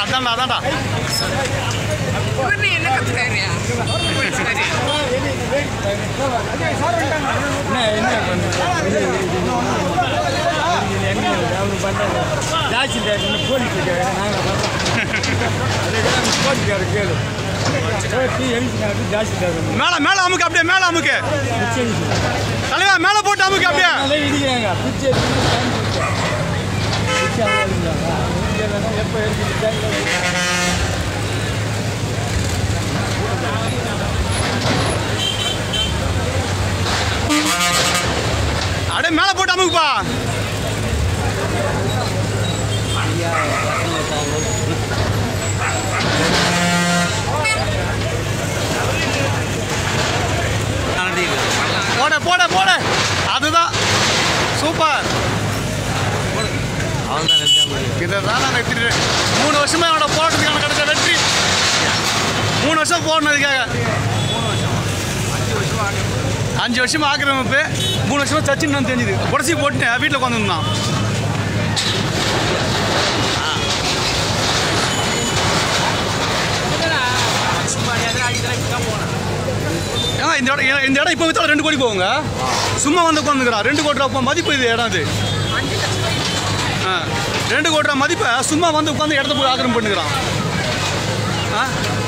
அதான்டா அதான்டா இவர் என்ன கத்துக்காரியா ஜாஸ்தி போலீஸ் போலீஸ்கார கேளு எழுதினாரு ஜாஸ்தி தரும் மேல மேல அமுக்கு அப்படியே மேல அமுக்கு தலைவா மேல போட்டு அமுக்கு அப்படியே அதனால இடிக்கிறாங்க பிச்சை எடுக்கணும் டைம் கொடுத்தேன் பிச்சை அவ்வளோ இருந்தாங்க இங்கே வேணா எப்போ எடுத்துட்டு அப்படியே மேல போட்டு அமுக்குப்பா போட போட போட அதுதான் சூப்பர் இதுதான் நான் வெற்றி மூணு வருஷமா என்னோட போராட்டத்துக்கான கிடைச்ச வெற்றி மூணு வருஷம் போனதுக்காக அஞ்சு வருஷமா ஆக்கிரமிப்பு மூணு வருஷமா சச்சின் நான் தெரிஞ்சுது உடச்சி போட்டுட்டேன் வீட்டில் உட்காந்துருந்தான் ஏங்க இந்த இடம் இந்த இடம் இப்போ வித்தாலும் ரெண்டு கோடி போகுங்க சும்மா வந்து உட்காந்துக்கிறான் ரெண்டு கோடி ரூபா மதிப்பு இது இடம் இது ஆ ரெண்டு கோடி ரூபா மதிப்பை சும்மா வந்து உட்காந்து இடத்த போய் ஆக்கிரமம் பண்ணுகிறான் ஆ